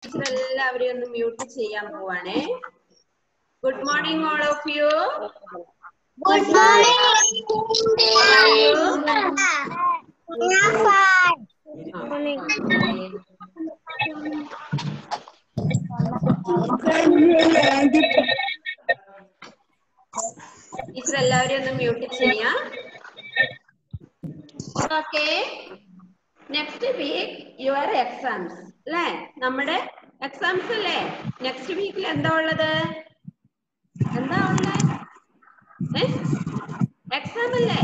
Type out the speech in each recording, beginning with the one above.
Teacher എല്ലാവരെയും ഒന്ന് mute ചെയ്യാൻ പോവാണേ good morning all of you Good morning. I'm fine. Teacher എല്ലാവരെയും ഒന്ന് മ്യൂട്ട് ചെയ്യാം okay next week your exams അല്ലേ നമ്മുടെ എക്സാംസ് അല്ലേ നെക്സ്റ്റ് വീക്കിൽ എന്താ ഉള്ളത് എന്താ ഉള്ളത് എക്സാം അല്ലേ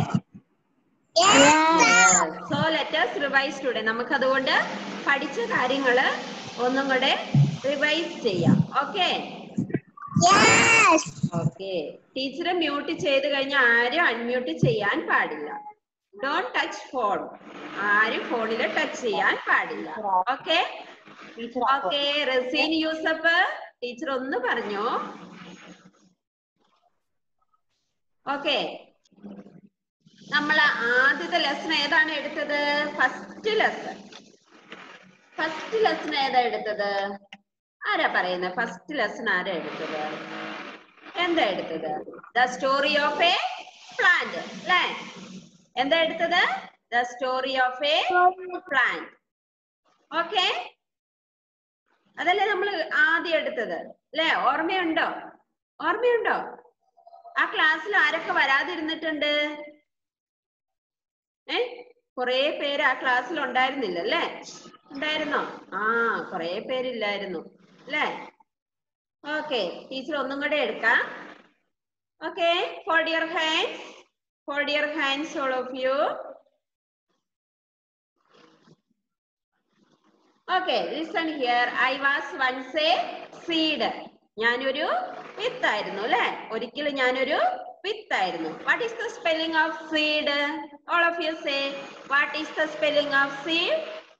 സോ ലെറ്റേഴ്സ് റിവൈസ് ടുഡേ നമുക്ക് അതുകൊണ്ട് പഠിച്ച കാര്യങ്ങള് ഒന്നും കൂടെ റിവൈസ് ചെയ്യാം ഓക്കെ Yes. ഓക്കെ ടീച്ചറെ മ്യൂട്ട് ചെയ്ത് കഴിഞ്ഞാൽ ആരും അൺമ്യൂട്ട് ചെയ്യാൻ പാടില്ല ഡോൺ ടച്ച് ഫോൺ ആരും ഫോണിൽ ടച്ച് ചെയ്യാൻ പാടില്ല okay okay Raseen Yusuf teacher ഒന്ന് പറഞ്ഞോ ഓക്കെ നമ്മൾ ആദ്യത്തെ ലെസൺ ഏതാണ് എടുത്തത് ഫസ്റ്റ് ലെസൺ ഫസ്റ്റ് ലെസൺ ഏതാ എടുത്തത് ആരാ പറയുന്നത് ഫസ്റ്റ് ലെസൺ ആരാ എടുത്തത് എന്താ എടുത്തത് the story of a plant അല്ലേ എന്താ എടുത്തത് the story of a plant okay അതല്ലേ നമ്മൾ ആദ്യം എടുത്തത് അല്ലേ ഓർമ്മയുണ്ടോ ഓർമ്മയുണ്ടോ ആ ക്ലാസ്സിൽ ആരൊക്കെ വരാതിരുന്നിട്ടുണ്ട് ഏ കൊറേ പേര് ആ ക്ലാസ്സിൽ ഉണ്ടായിരുന്നില്ല അല്ലേ ഉണ്ടായിരുന്നോ ആ കൊറേ പേരില്ലായിരുന്നു അല്ലേ ഓക്കെ ടീച്ചർ ഒന്നും കൂടെ എടുക്കാം okay fold your hands fold your hands all of you okay listen here I was once a seed ഞാനൊരു വിത്തായിരുന്നു അല്ലെ ഒരിക്കലും ഞാനൊരു വിത്തായിരുന്നു what is the spelling of seed all of you say what is the spelling of seed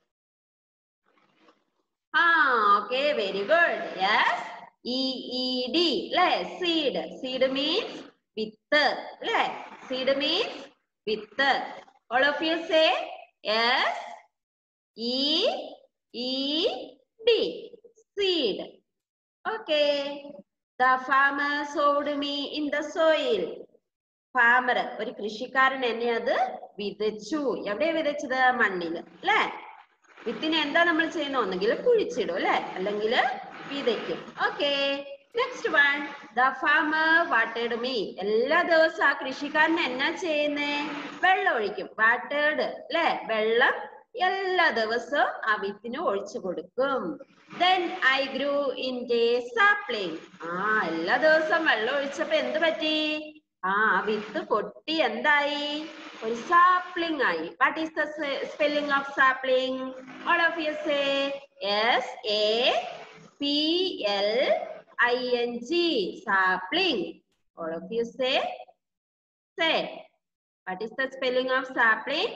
ah okay very good yes E E D അല്ലേ seed seed means വിത്ത് അല്ലേ seed means വിത്ത് all of you say yes E E D seed okay the farmer sowed me in the soil farmer ഒരു കൃഷിക്കാരൻ എന്നെ അത് വിതച്ചു എവിടെ വിതച്ചത് മണ്ണില് അല്ലേ വിത്തിനെ എന്താ നമ്മൾ ചെയ്യുന്ന ഒന്നെങ്കിൽ കുഴിച്ചിടും അല്ലെ അല്ലെങ്കിൽ വിതയ്ക്കും okay next one the farmer വാട്ടേഡ് മീ എല്ലാ ദിവസവും ആ കൃഷിക്കാരൻ എന്നാ ചെയ്യുന്നേ വെള്ളം ഒഴിക്കും വാട്ടേഡ് അല്ലെ വെള്ളം എല്ലാ ദിവസവും ആ വിത്തിന് ഒഴിച്ചു കൊടുക്കും then I grew in the sapling ആ എല്ലാ ദിവസവും വെള്ളം ഒഴിച്ചപ്പോ എന്ത് പറ്റി ആ വിത്ത് പൊട്ടി എന്തായി ഒരു സാപ്ലിംഗ് ആയി what is the spelling of sapling all of you say S A P L I N G sapling all of you say say what is the spelling of sapling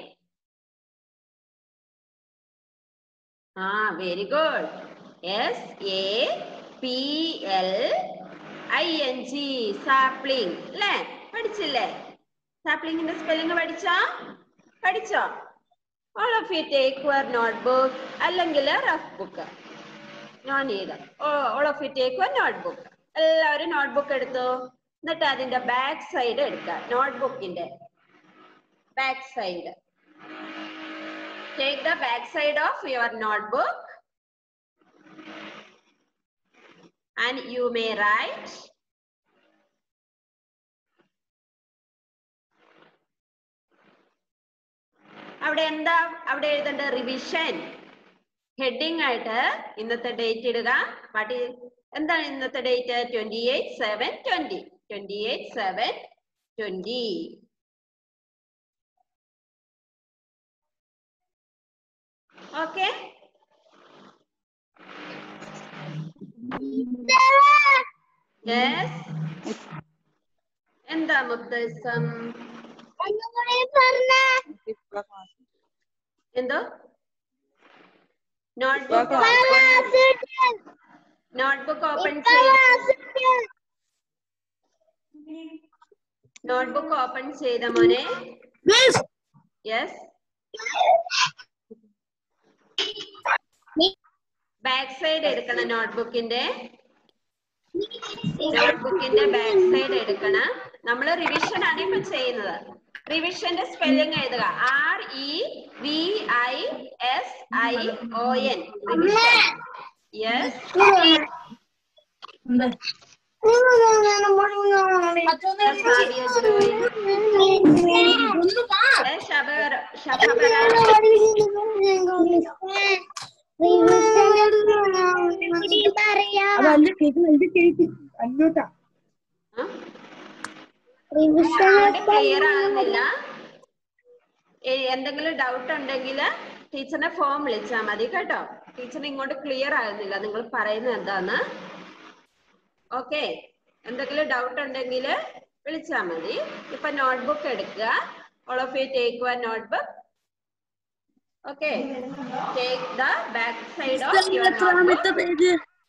ah very good S A P L I N G sapling അല്ലേ പഠിച്ചില്ലേ സാപ്ലിംഗിന്റെ spelling പഠിച്ചോ പഠിച്ചോ all of you take your notebook അല്ലെങ്കിൽ rough book ഞാൻ ചെയ്ത all of you take your notebook എല്ലാവരും notebook എടുത്തു എന്നിട്ട് അതിന്റെ ബാക്ക് സൈഡ് എടുക്കുക നോട്ട്ബുക്കിന്റെ back side take the back side of your notebook and you may write അവിടെ എന്താ അവിടെ എഴുതേണ്ട റിവിഷൻ ഹെഡിങ് ആയിട്ട് ഇന്നത്തെ ഡേറ്റ് ഇടുക പാട്ടി എന്താണ് ഇന്നത്തെ date twenty eight seven twenty twenty eight seven twenty okay yes എന്താ മുത്തസം ഒന്നുകൂടി പറഞ്ഞേ. എന്തോ നോട്ട്ബുക്ക് ക്ലാസ്സിൽ നോട്ട്ബുക്ക് ഓപ്പൺ ഇപ്പൊ ചെയ്ത് ക്ലാസ്സിൽ നോട്ട്ബുക്ക് ഓപ്പൺ ചെയ്ത മോനെ യെസ് ബാക്ക് സൈഡ് എടുക്കണം നോട്ട്ബുക്കിന്റെ നോട്ട്ബുക്കിന്റെ ബാക്ക് സൈഡ് എടുക്കണം നമ്മൾ റിവിഷൻ ആണ് ഇപ്പൊ ചെയ്യുന്നത് റിവിഷന്റെ സ്പെല്ലിംഗ് എഴുതുക R E V I S I O N yes പറയാ അതല്ല കേക്ക് എന്റെ കേക്ക് അങ്ങോട്ടാ ക്ലിയർ ആകുന്നില്ല ഏ, എന്തെങ്കിലും ഡൗട്ട് ഉണ്ടെങ്കിൽ ടീച്ചറിനെ ഫോം വിളിച്ചാൽ മതി കേട്ടോ ടീച്ചറിന് ഇങ്ങോട്ട് ക്ലിയർ ആകുന്നില്ല നിങ്ങൾ പറയുന്നത് എന്താന്ന് ഓക്കെ എന്തെങ്കിലും ഡൗട്ട് ഉണ്ടെങ്കിൽ വിളിച്ചാൽ മതി ഇപ്പൊ നോട്ട്ബുക്ക് എടുക്കുക all of you take one notebook okay take the back side of your notebook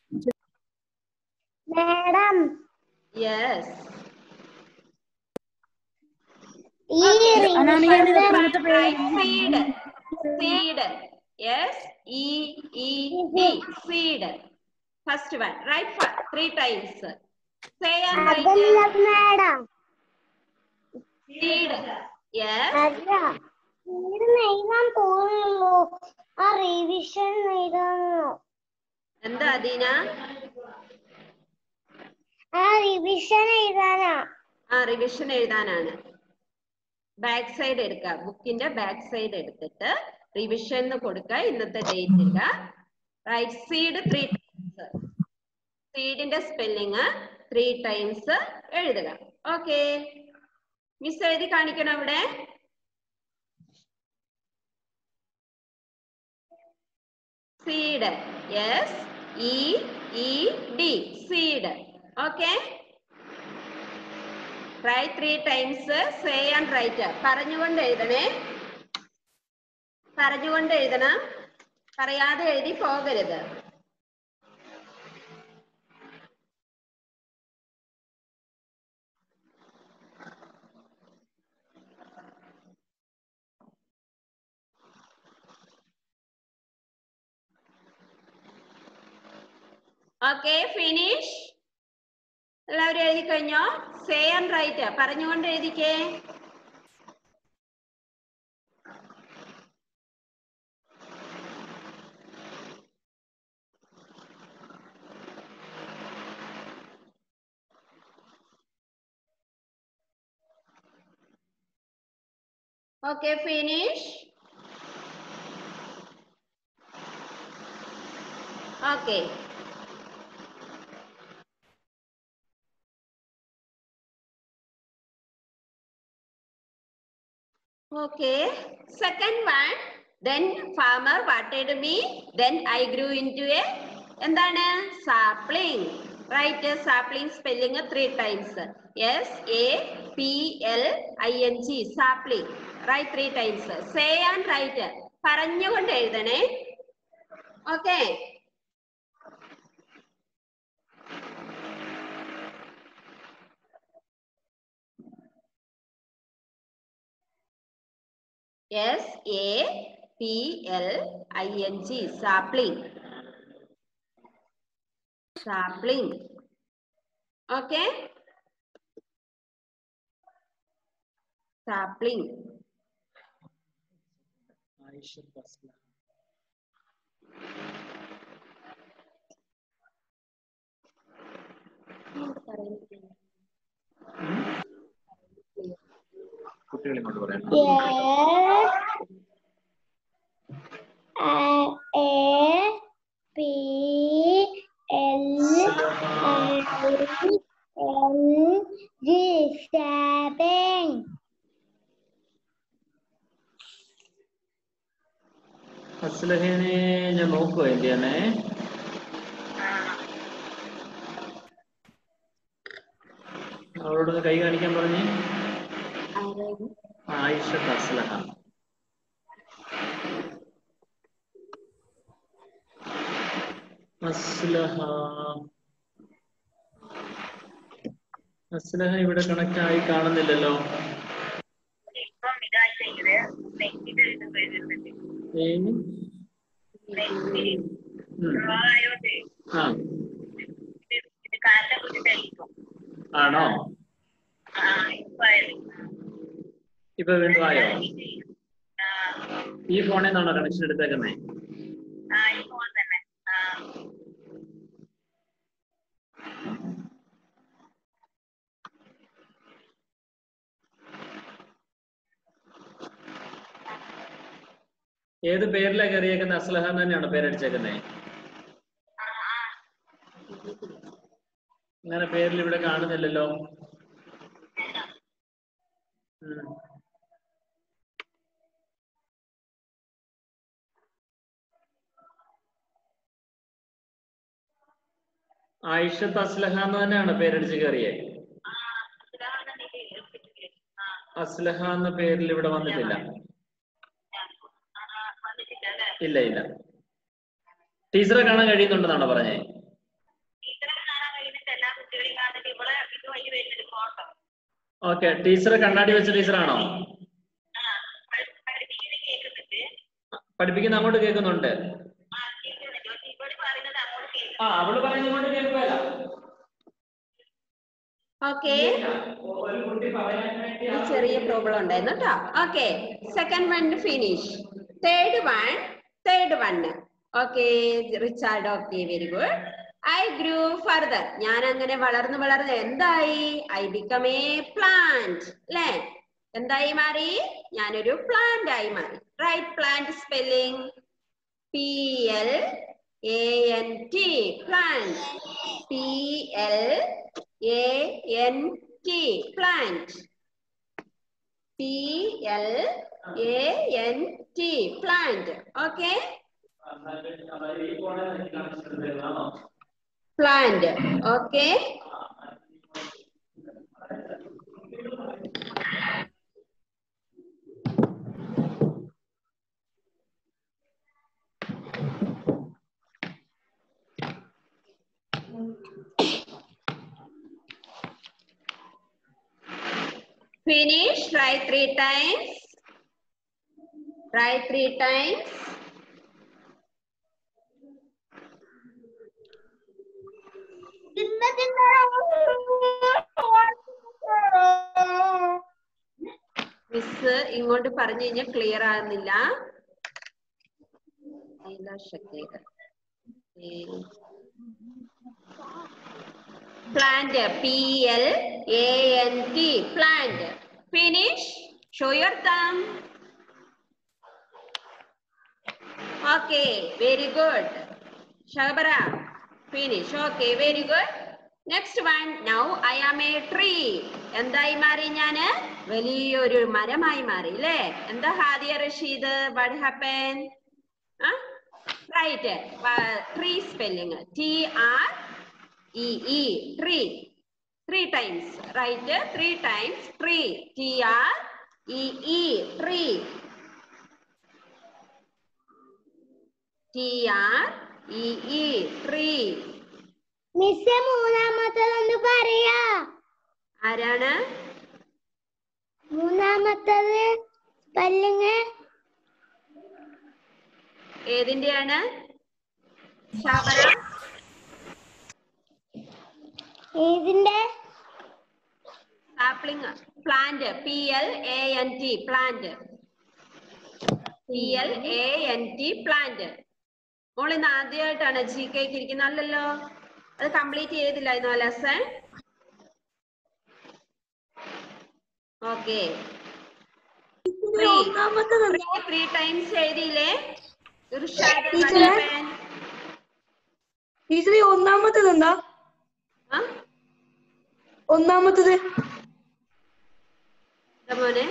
madam yes ഈ Right seed. Seed. Yes. E E D. Seed. First one. Right for three times. Say and write. അതല്ല madam Seed. Yes. അല്ല ഇത് എഴുതാൻ തോന്നുന്നു ആ revision എഴുതാനോ എന്താ അദീന ആ റിവിഷൻ എഴുതാനാ ആ റിവിഷൻ എഴുതാനാണ് ബാക്ക് സൈഡ് എടുക്കുക ബുക്കിന്റെ ബാക്ക് സൈഡ് എടുത്തിട്ട് റിവിഷൻ എന്ന് കൊടുക്കുക ഇന്നത്തെ ഡേറ്റ് ഇടുക റൈറ്റ് സീഡ് ത്രീ ടൈംസ് സീഡിന്റെ സ്പെല്ലിങ് ത്രീ ടൈംസ് എഴുതുക ഓക്കെ മിസ് എഴുതി കാണിക്കണം അവിടെ seed yes E E D seed okay right three times say and write പറഞ്ഞുകൊണ്ട് എഴുതണേ പറഞ്ഞുകൊണ്ട് എഴുതണം പറയാതെ എഴുതി പോകരുത് ഓക്കെ ഫിനിഷ് എല്ലാവരും എഴുതി കഴിഞ്ഞോ സേ ആൻഡ് റൈറ്റ് പറഞ്ഞുകൊണ്ട് എഴുതിക്കേ okay finish okay Okay. Second one. Then farmer watered me. Then I grew into a എന്താണ് sapling right sapling spelling three times S A P L I N G sapling right three times say and write പറഞ്ഞുകൊണ്ട് എഴുതണേ okay S A P L I N G sapling sapling okay sapling കുട്ടികൾ ഇങ്ങോട്ട് പറയാം A P L L G stabbing അസ്ലഹേനെ ഞാൻ നോക്കുക എന്റെയാണേ അവളോട് കൈ കാണിക്കാൻ പറഞ്ഞേ ആയിഷ അസ്ലഹ അസ്ലഹ അസ്ലഹ ഇവിടെ കണക്ട് ആയി കാണുന്നില്ലല്ലോ ഏ ഉം. ആയോണ്ട് ആ ഇത് കാലിന്റെ കുഞ്ഞിട്ടായിരിക്കും ആണോ ആ ഇപ്പൊ ആയത് ഇപ്പൊ വീണ്ടും ആയോ ആ ഈ ഫോണിൽ നിന്നാണോ കണക്ഷൻ എടുത്തേക്കുന്നേ ആ ഈ ഫോൺ തന്നെ ആ ഏത് പേരിലാ കയറിയേക്കുന്നത് അസ്ലഹ എന്ന് തന്നെയാണോ പേരടിച്ചേക്കുന്നേ ആ ആ അങ്ങനെ പേരിൽ ഇവിടെ കാണുന്നില്ലല്ലോ ഉം. ആയിഷത്ത് അസ്ലഹ എന്ന് തന്നെയാണ് പേരടിച്ച് കയറിയേ ആ ഇതാണ് നീ എടുത്തിട്ടില്ലേ? ആ അസ്ലഹ എന്ന പേരിൽ ഇവിടെ വന്നിട്ടില്ല ആ, വന്നിട്ടില്ല അല്ലേ ഇല്ല ഇല്ല ടീച്ചറെ കാണാൻ കഴിയുന്നുണ്ടെന്നാണോ പറഞ്ഞേ ടീച്ചറെ കാണാൻ കഴിയുന്നിട്ട് എല്ലാ കുട്ടികളെയും കാണുന്നിട്ട് ഇവിടെ ഇത് വഴി വരുന്നുണ്ട് ഫോട്ടോ ഓക്കെ ടീച്ചറെ കണ്ണാടി വെച്ച ടീച്ചറാണോ ആ പഠി- പഠിപ്പിക്കുന്നത് കേൾക്കുന്നുണ്ട് പഠിപ്പിക്കുന്ന അങ്ങോട്ട് കേൾക്കുന്നുണ്ട് ആ കേൾക്കുന്നുണ്ട് പക്ഷെ ഇവിടെ പറയുന്നത് അങ്ങോട്ട് കേൾക്കും ആ അവള് പറയുന്നതുകൊണ്ട് കേൾക്കുമല്ല ഓക്കെ ഒരു കുട്ടി പറയാൻ വേണ്ടി ഒരു ചെറിയ പ്രോബ്ലം ഉണ്ടായിരുന്നു കേട്ടോ okay second one finish third one third one okay Richard okay very good I grew further ഞാൻ അങ്ങനെ വളർന്നു വളർന്ന് എന്തായി ഐ ബിക്കം എ പ്ലാന്റ് അല്ലേ എന്തായി മാറി ഞാനൊരു പ്ലാന്റ് ആയി മാറി right plant spelling P L A N T plant P L A N T plant P L A N T plant okay ഈ ഫോണിൽ കണക്ഷൻ എടുത്തേക്കുന്നതാണോ plant okay Finish, write three times. Write three times. Miss ഇങ്ങോട്ട് പറഞ്ഞു കഴിഞ്ഞാൽ clear ആകുന്നില്ല plant P L A N T plant finish show your thumb okay very good Shabara finish okay very good next one now I am A tree എന്തായി മാറി ഞാന് വലിയൊരു മരമായി മാറി അല്ലേ എന്താ Hadiya Rasheed what happen right tree spelling T R E E tree three times right three times tree T R E E tree T R E E tree miss മൂന്നാമത്തതൊന്ന് പറയാ ആരാണ് മൂന്നാമത്തത് സ്പെല്ലിങ് ഏതിന്റെയാണ് ശബര ഇതിന്റെ sapling plant P L A N T plant P L A N T plant മോൾ ഇന്ന് ആദ്യമായിട്ടാണ് G കെക്ക് ഇരിക്കുന്നത് അല്ലല്ലോ അത് കംപ്ലീറ്റ് ചെയ്തില്ലായിരുന്നു ആ ലെസൺ ഓക്കെ ത്രീ ടൈംസ് എഴുതിയില്ലേ ഇർഷാദ് ടീച്ചറെ? ഖലീഫൻ. ടീച്ചറെ ഒന്നാമത്തത് എന്താ ആ? ഒന്നാമത്തത് എന്താ മോനെ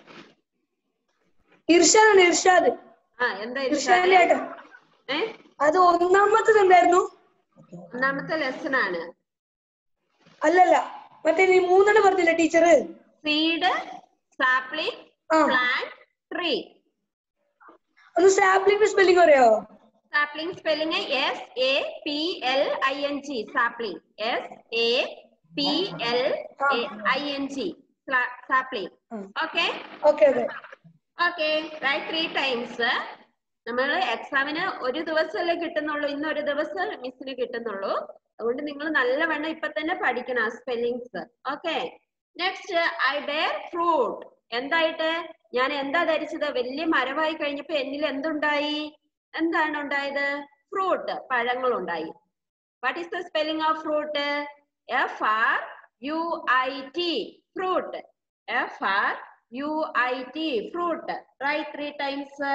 ഇർഷാദാണ് ഇർഷാദ് ആ എന്താ ഇർഷാദിന്റെ ഇർഷാദ് ഏട്ടൻ ഏ അത് ഒന്നാമത്തത് എന്തായിരുന്നു ഒന്നാമത്തെ ലെസൺ ആണ് അല്ലല്ല മറ്റേ നീ മൂന്നെണ്ണം പറഞ്ഞില്ല ടീച്ചർ സീഡ് സാപ്ലിംഗ് ആ പ്ലാന്റ് ട്രീ ഒന്ന് സാപ്ലിംഗ് സ്പെല്ലിംഗ് പറയാമോ sapling spelling S A P L I N G sapling S A P L I N G sapling ആ. Okay okay okay okay right three times നമ്മൾ എക്സാമിന് ഒരു ദിവസമല്ലേ കിട്ടുന്നുള്ളൂ ഇന്ന് ഒരു ദിവസം മിസ്സിന് കിട്ടുന്നുള്ളൂ അതുകൊണ്ട് നിങ്ങൾ നല്ലവണ്ണം ഇപ്പൊ തന്നെ പഠിക്കണം spellings okay next I bear fruit എന്തായിട്ട് ഞാൻ എന്താ ധരിച്ചത് വലിയ മരമായി കഴിഞ്ഞപ്പോ എന്നിൽ എന്തുണ്ടായി എന്താണ് ഉണ്ടായത് ഫ്രൂട്ട് പഴങ്ങൾ ഉണ്ടായി what is the spelling of fruit F R U I T fruit F R U I T fruit right three times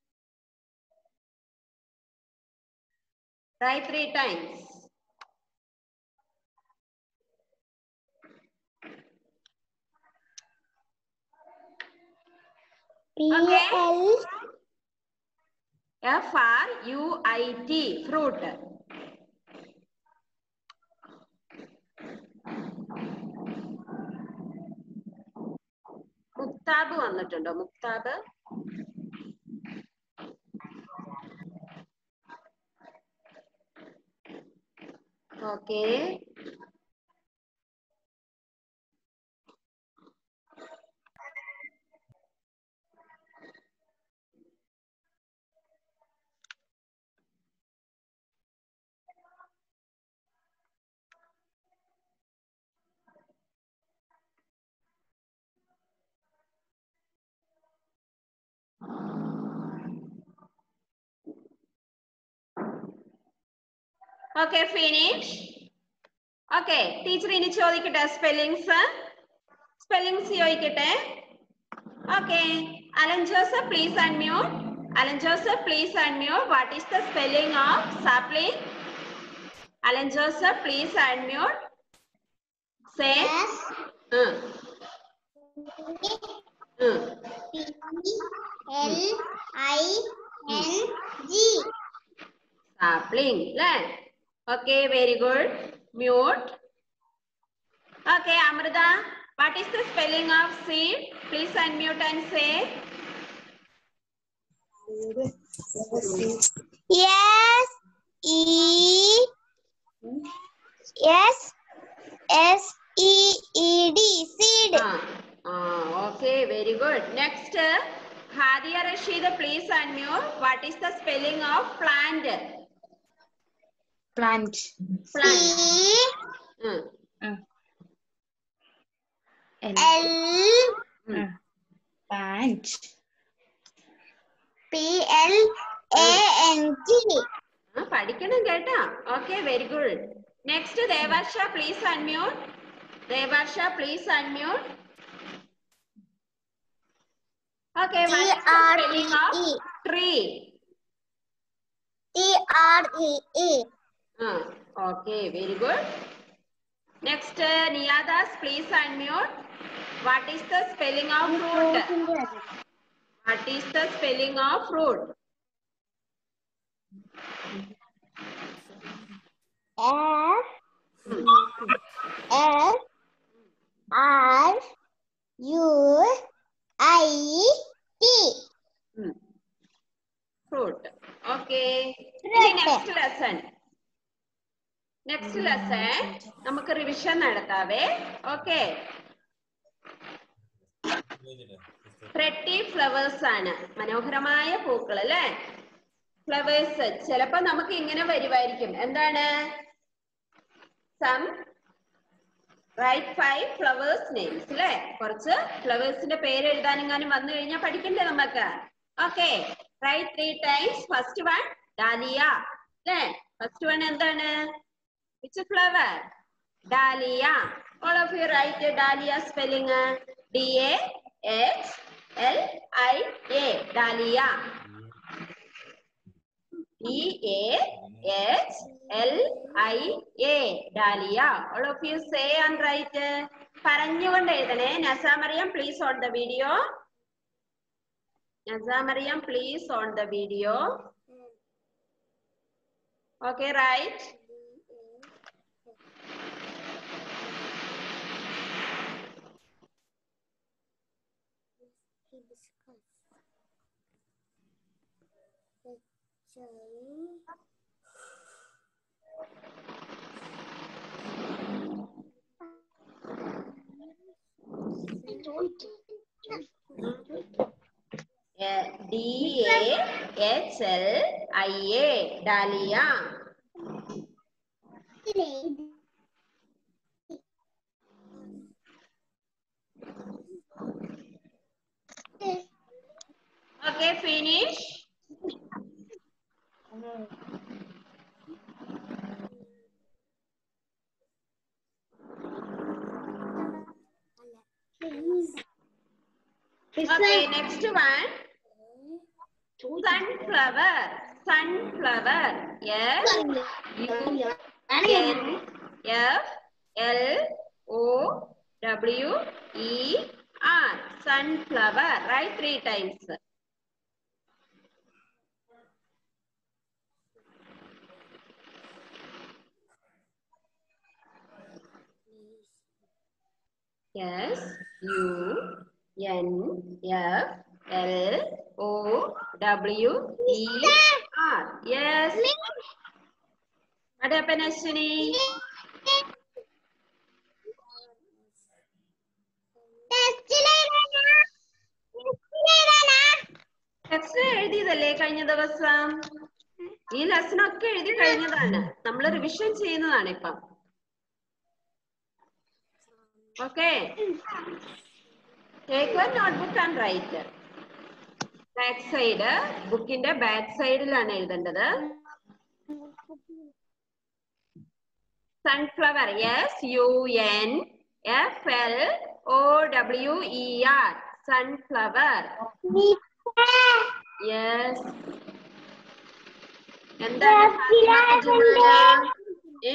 Try three times. P Okay. L F R U I T fruit. Muktab വന്നിട്ടുണ്ടോ Muktab okay okay finish okay teacher ഇനി ചോദിക്കട്ടെ spellings spellings ചോദിക്കട്ടെ okay Alan Joseph please unmute Alan Joseph please unmute what is the spelling of sapling Alan Joseph please unmute say S P L I N G sapling അല്ലേ okay very good mute okay Amrita what is the spelling of seed please unmute and say S E S S E E D seed ആ ആ okay very good next Hadiya Rasheed please unmute what is the spelling of plant plant C plant L L plant P L A N T ആ പഠിക്കണം കേട്ടാ okay very good next Devarsha please unmute Devarsha please unmute okay T R E E tree T R E E ആ okay very good next Niya Das please unmute what is the spelling of fruit what is the spelling of fruit F F R U I T fruit okay Fruit. Next lesson next lesson നമുക്ക് revision നടത്താവേ okay pretty flowers ആണ് മനോഹരമായ പൂക്കൾ അല്ലേ flowers ചിലപ്പോ നമുക്ക് ഇങ്ങനെ വരുമായിരിക്കും എന്താണ് some right five flowers names അല്ലേ കുറച്ച് ഫ്ലവേഴ്സിന്റെ പേര് എഴുതാനെങ്ങാനും വന്നു കഴിഞ്ഞാൽ പഠിക്കണ്ടേ നമുക്ക് okay right three times first one dahlia അല്ലേ ഫസ്റ്റ് വൺ എന്താണ് which flower dahlia all of you right dahlia spelling D A H L I A dahlia D A H L I A dahlia all of you say and write പറഞ്ഞുകൊണ്ട് എഴുതണേ നസാമറിയം please on the video നസാമറിയം please on the video okay right D A H L I A dahlia okay finish Okay, next one. Sunflower. Sunflower. Yes. U N F L O W E R. Sunflower. Write three times. Yes. U N F L O W E R. Yes. What happened, Ashwini? Text എഴുതിയതല്ലേ കഴിഞ്ഞ ദിവസം ഈ lesson ഒക്കെ എഴുതി കഴിഞ്ഞതാണ് നമ്മൾ revision ചെയ്യുന്നതാണ് ഇപ്പം okay take one notebook and write back side ബുക്കിന്റെ ബാക്ക് സൈഡിലാണ് എഴുതേണ്ടത് sunflower S U N F L O W E R sunflower yes എന്താണ് ഫാത്തിമ കുഞ്ഞുമോള്? ഏ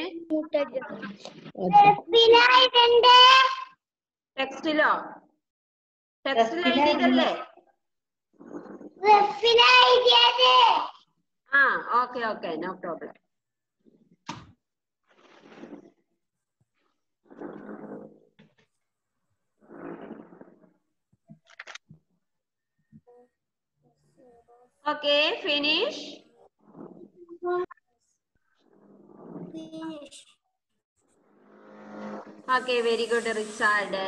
ടെക്സ്റ്റിലോ ടെക്സ്റ്റിൽ എഴുതിയതല്ലേ ആ okay okay no problem okay finish okay very good Richard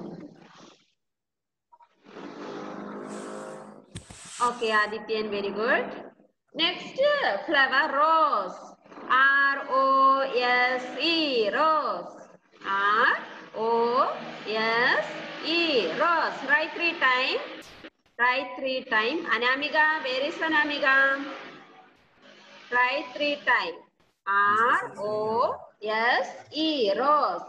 Okay, Adityan, very good. Next, flower rose. R O S E, rose. R O S E, rose. Write three times. Write three times. Anamika, where is Anamika? Write three times. R O S E, rose.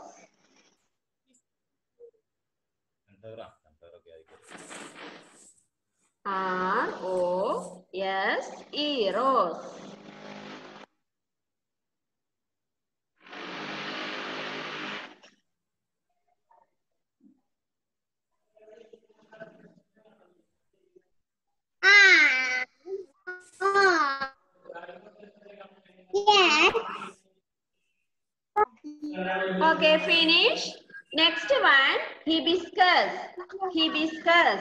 R O S E, rose. Okay, finish. Next one, hibiscus. Hibiscus.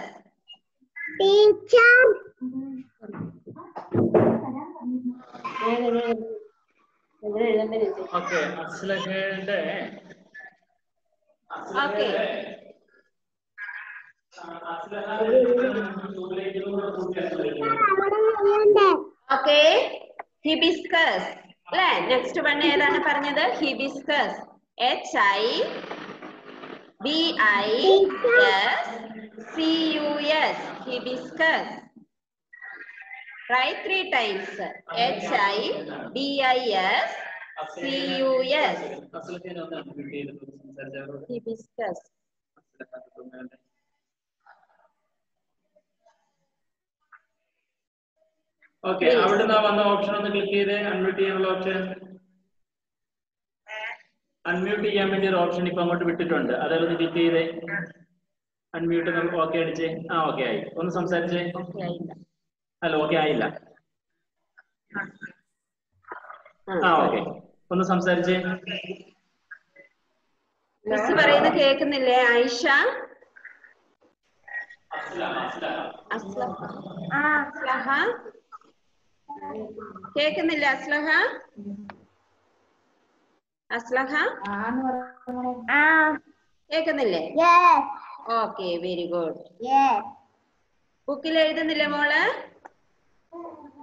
Okay അസ്ലഹയുടെ Okay. Okay, hibiscus. അല്ലേ next one ഏതാണ് പറഞ്ഞത് hibiscus H I B I S C U S hibiscus right three times H I B I S C U S അസ്ലഹേനെ ഒന്ന് unmute ചെയ്തിട്ട് സംസാരിച്ചാലോ? Hibiscus okay അവിടുന്ന് വന്ന ഓപ്ഷൻ ഒന്ന് ക്ലിക്ക് ചെയ്ത് അൺമ്യൂട്ട് ചെയ്യാനുള്ള ഓപ്ഷൻ അൺമ്യൂട്ട് ചെയ്യാൻ വേണ്ടി ഒരു ഓപ്ഷൻ ഇപ്പൊ അങ്ങോട്ട് വിട്ടിട്ടുണ്ട് അതൊന്ന് ക്ലിക്ക് ചെയ്തേ അൺമ്യൂട്ട് നമുക്ക് ഓക്കെ അടിച്ച് ആ ഓക്കെ ആയി ഒന്ന് സംസാരിച്ചേ ഓക്കെ ആയില്ല അല്ല ഓക്കെ ആയില്ല ആ ഓക്കെ ഒന്ന് സംസാരിച്ചേ മിസ് പറയുന്നത് കേൾക്കുന്നില്ലേ ആയിഷ അസ്ലഹ അസ്ലഹ കേൾക്കുന്നില്ല അസ്ലഹ അസ്ലഹ കേൾക്കുന്നില്ലേ ഓക്കെ വെരി ഗുഡ് ബുക്കിൽ എഴുതുന്നില്ലേ മോള്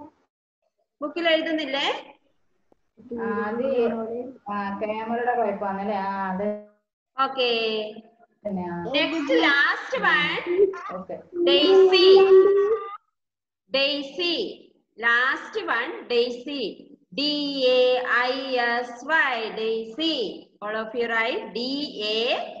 ബുക്കിൽ എഴുതുന്നില്ലേ ആ, അത് ആ ക്യാമറയുടെ കുഴപ്പമാണല്ലേ ആ അത് ഓക്കെ തന്നെയാ next last one okay daisy daisy last one daisy D A I S Y daisy all of you write D A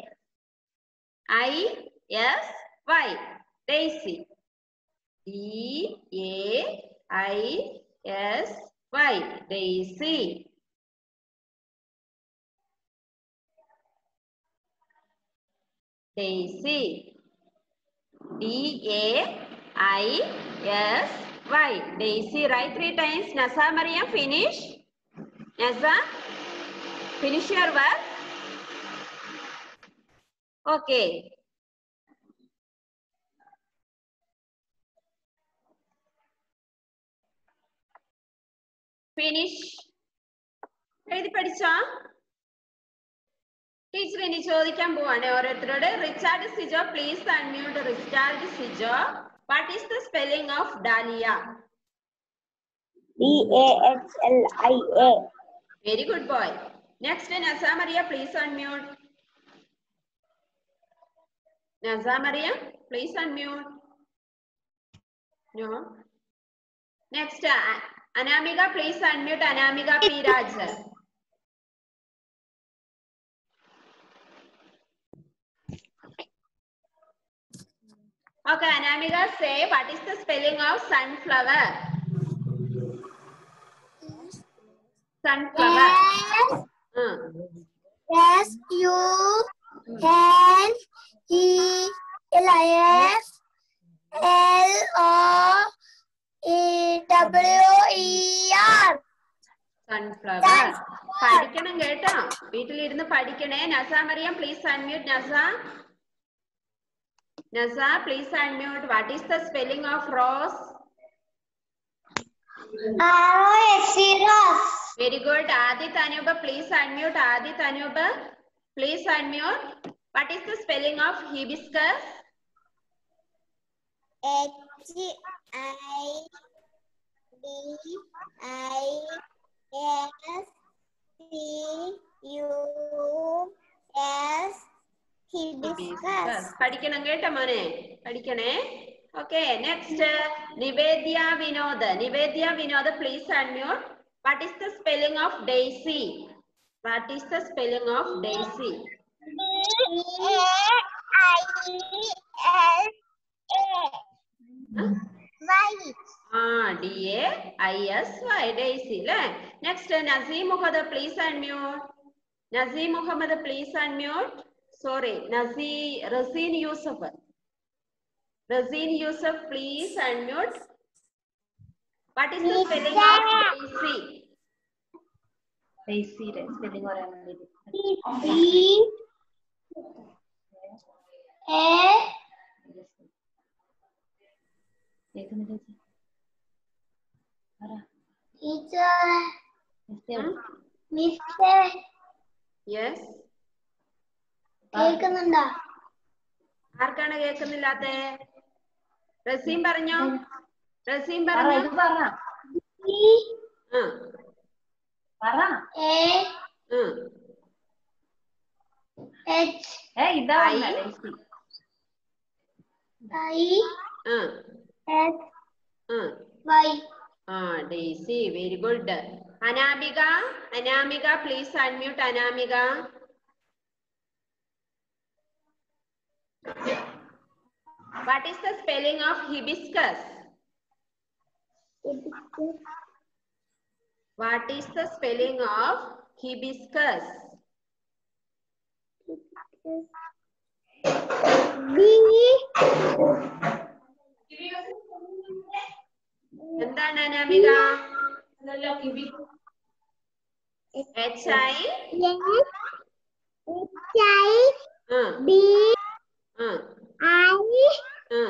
I S Y daisy D A I S Y daisy daisy D A I S Y. Daisy, write three times. Nasa Maria, finish. Nasa, finish your work. Okay. Finish. എഴുതി പഠിച്ചോ teacher ഇനി ചോദിക്കാൻ പോവാണ് ഓരോരുത്തരോട് Richard Sijo please unmute Richard Sijo what is the spelling of dahlia D A H L I A. Very good boy next Naza Mariya please unmute Naza Mariya please unmute no next Anamika please unmute Anamika P Raj Okay, Anamika, say what is the spelling of sunflower? Sunflower. S Uh, S U N E L I S L O E W E R. sunflower. പഠിക്കണം കേട്ടോ വീട്ടിലിരുന്ന് പഠിക്കണേ Naza Mariyam please unmute Naza Naza please unmute what is the spelling of rose R O S E Rose. Very good Adith Anoop please unmute Adith Anoop please unmute what is the spelling of hibiscus H I B I S C U S hibiscus. പഠിക്കണം കേട്ടോ മോനെ പഠിക്കണേ okay next Nivedya Vinod Nivedya Vinod please unmute what is the spelling of daisy what is the spelling of daisy D A I S A Y. ആ D A I S Y daisy അല്ലേ next Naseem Muhammad please unmute Naseem Muhammad please unmute sorry Nasee Razeen Yusuf Razeen Yusuf please unmute what is the spelling of daisy ഡെയ്സിയുടെ spelling പറയാൻ വേണ്ടി D A കേൾക്കുന്നില്ല ചേച്ചി പറ teacher Hmm? Mister yes കേൾക്കുന്നുണ്ടോ ആർക്കാണ് കേൾക്കുന്നില്ലാത്തെ റസീം പറഞ്ഞോ റസീം പറ പറഞ്ഞോ ഇത് പറ D ആ പറ A ആ H ഏ ഇതാ ഐ. പറഞ്ഞെ, ഡെയ്സി I ആ S ആ Y ആ daisy very good Anamika Anamika please unmute Anamika what is the spelling of hibiscus what is the spelling of hibiscus B എന്താണ് Anamika H I S H I ആ B ആ I ആ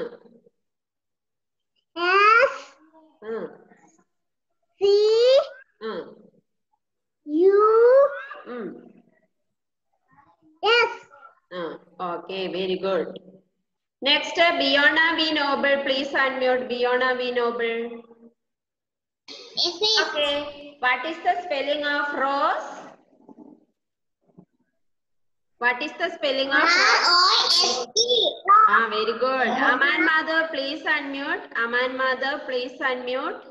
S ആ C ആ U ഉം S Ah, okay, very good. Next, uh, Biona V Noble, please unmute Biona V Noble. Easy. Okay. What is the spelling of rose? What is the spelling of rose? R-O-S-E. Ah, very good. Aman mother, please unmute. Aman mother, please unmute.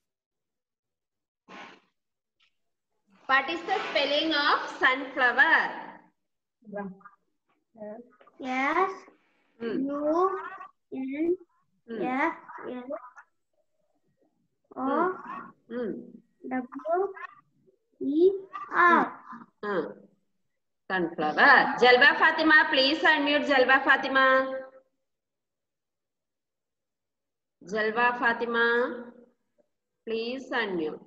What is the spelling of sunflower? Yes. Hmm. U N Hmm. F L O Hmm. W E R. Hmm. Sunflower. Jalba Fatima, please unmute Jalba Fatima. Jalba Fatima, please unmute.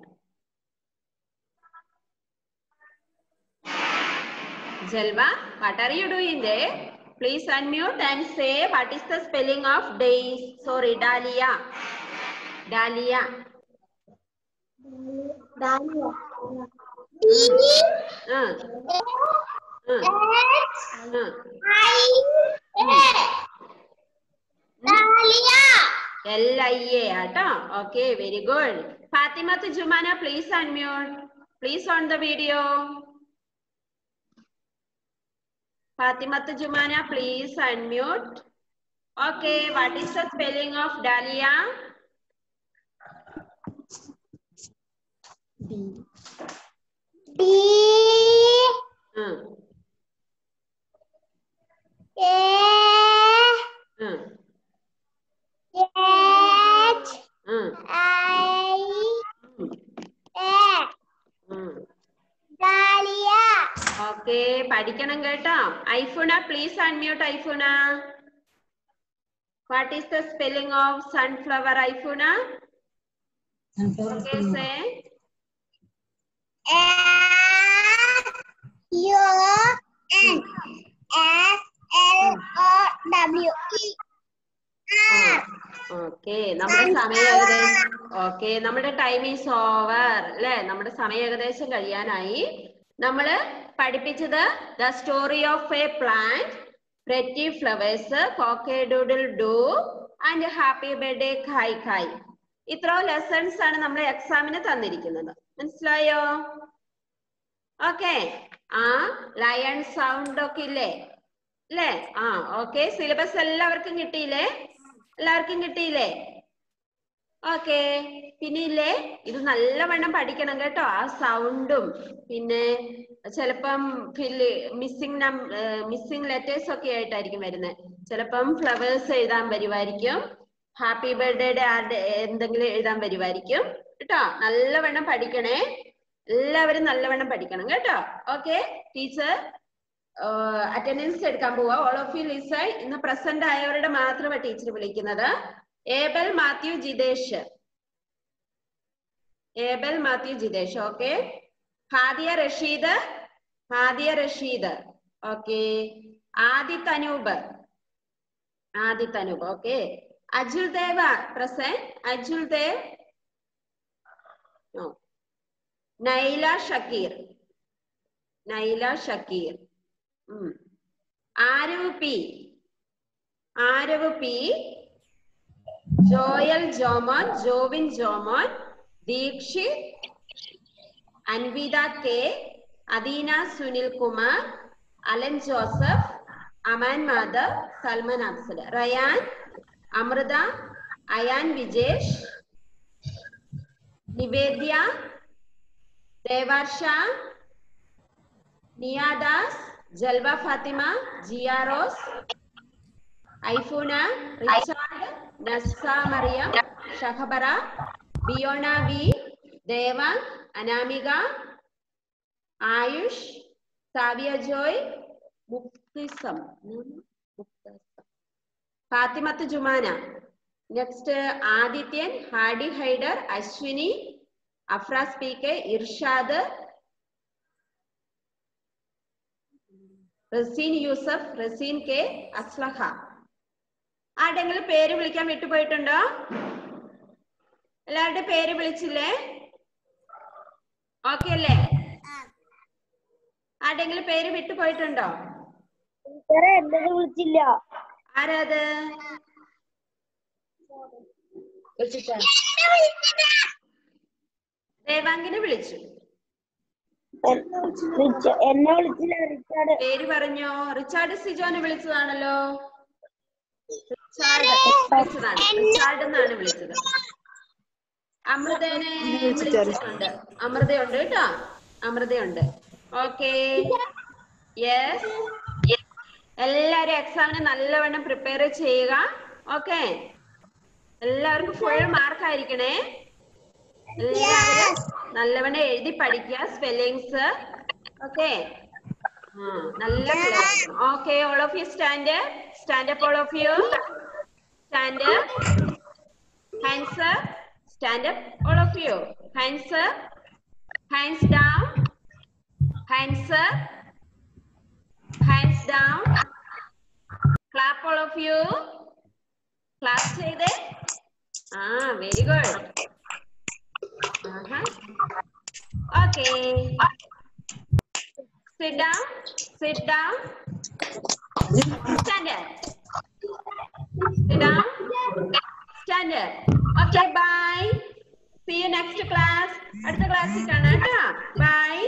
Jalva, what are you doing there? Please unmute and say what is the spelling of days. Sorry, Dahlia. Dahlia. Dahlia. Uh, E uh, X uh. I A. Dahlia. L I A ആട്ടോ okay very good Fathimath Jumana please unmute please on the video Fathimath Jumana please unmute okay what is the spelling of dahlia D A H I A. Dahlia. Okay പഠിക്കണം കേട്ടോ Aifuna please unmute Aifuna what is the spelling of sunflower Aifuna okay say S U N S L O W E R. Okay നമ്മുടെ സമയം ഏകദേശം okay നമ്മുടെ time is over അല്ലെ നമ്മുടെ സമയം ഏകദേശം കഴിയാനായി നമ്മള് പഠിപ്പിച്ചത് the story of a plant pretty flowers cock a doodle doo and happy birthday ഖായ് ഖായ് ഇത്ര ലെസൺസ് ആണ് നമ്മൾ എക്സാമിന് തന്നിരിക്കുന്നത് മനസ്സിലായോ ഓക്കെ ആ ലയൺ സൗണ്ട് ഒക്കെ ഇല്ലേ അല്ലേ ആ ഓക്കെ സിലബസ് എല്ലാവർക്കും കിട്ടിയില്ലേ എല്ലാവർക്കും കിട്ടിയില്ലേ ഓക്കെ പിന്നെ ഇല്ലേ ഇത് നല്ലവണ്ണം പഠിക്കണം കേട്ടോ ആ സൗണ്ടും പിന്നെ ചിലപ്പം ഫില്ല് മിസ്സിംഗ് മിസ്സിംഗ് ലെറ്റേഴ്സ് ഒക്കെ ആയിട്ടായിരിക്കും വരുന്നത് ചിലപ്പം ഫ്ലവേഴ്സ് എഴുതാൻ വരുമായിരിക്കും ഹാപ്പി ബർത്ത്ഡേയുടെ ആരുടെ എന്തെങ്കിലും എഴുതാൻ വരുമായിരിക്കും കേട്ടോ നല്ലവണ്ണം പഠിക്കണേ എല്ലാവരും നല്ലവണ്ണം പഠിക്കണം കേട്ടോ ഓക്കെ ടീച്ചർ അറ്റൻഡൻസ് എടുക്കാൻ പോവാ ഓൾ ഓഫ് യു ലിസൺ ഇന്ന് പ്രസന്റ് ആയവരുടെ മാത്രമേ ടീച്ചർ വിളിക്കുന്നത് Abel Mathew Jithesh Abel Mathew Jithesh okay Hadiya Rasheed Hadiya Rasheed okay Adith Anoop Adith Anoop okay അജുൽ Dev present അജുൽ Dev No. Nyla Shakir Nyla Shakir ഉം. Aarav P Aarav P Joel Jomon ജോവിൻ Jomon Dikshit Anvitha K അദീന Sunil Kumar Allen Joseph Aman Madhav Salman Afsal Ryan Amrita Ayan Vijesh നിവേദ്യ ദേവാർഷ നിയാദാസ് Jalva Fathima Jiya Rose Aifuna Richard Nassa Mariyam Shahabara Biyona V Devang Anamika Ayush Saviya Joy Muktisam Muktasam Fathimath Jumana next Adityan Hadi Haider Ashwini Afras P K Irshad Razeen Yusuf Razeen K Aslaha ആരുടെങ്കിലും പേര് വിളിക്കാൻ വിട്ടുപോയിട്ടുണ്ടോ എല്ലാവരുടെ പേര് വിളിച്ചില്ലേ ഓക്കെ അല്ലേ ആരുടെങ്കിലും പേര് വിട്ടുപോയിട്ടുണ്ടോ എന്റെ വിളിച്ചില്ല ആരാത് ദേവാങ്കിനെ വിളിച്ചു റിച്ച- എന്നെ വിളിച്ചില്ല റിച്ചാർഡ് പേര് പറഞ്ഞോ റിച്ചാർഡ് സിജോനെ വിളിച്ചതാണല്ലോ റിച്ചാർഡ് വിളിച്ചതാണ് റിച്ചാർഡ് എന്നാണ് വിളിച്ചത് അമൃതനെ വിളിച്ചിട്ടുണ്ട് അമൃതയുണ്ട് കേട്ടോ അമൃതയുണ്ട് ഓക്കെ യെസ് എല്ലാരും എക്സാമിന് നല്ലവണ്ണം പ്രിപ്പയർ ചെയ്യുക ഓക്കെ എല്ലാവർക്കും ഫുൾ മാർക്ക് ആയിരിക്കണേ എല്ലാവരും നല്ലവണ്ണം എഴുതി പഠിക്കുക സ്പെല്ലിങ്സ് ഓക്കെ നല്ല okay all of you stand stand up all of you stand hands stand up all of you hands up hands down hands up hands down clap all of you clap ചെയ്തേ ആ very good okay sit down sit down stand up sit down stand up okay bye see you next class അടുത്ത ക്ലാസ്സിൽ കാണാം കേട്ടോ by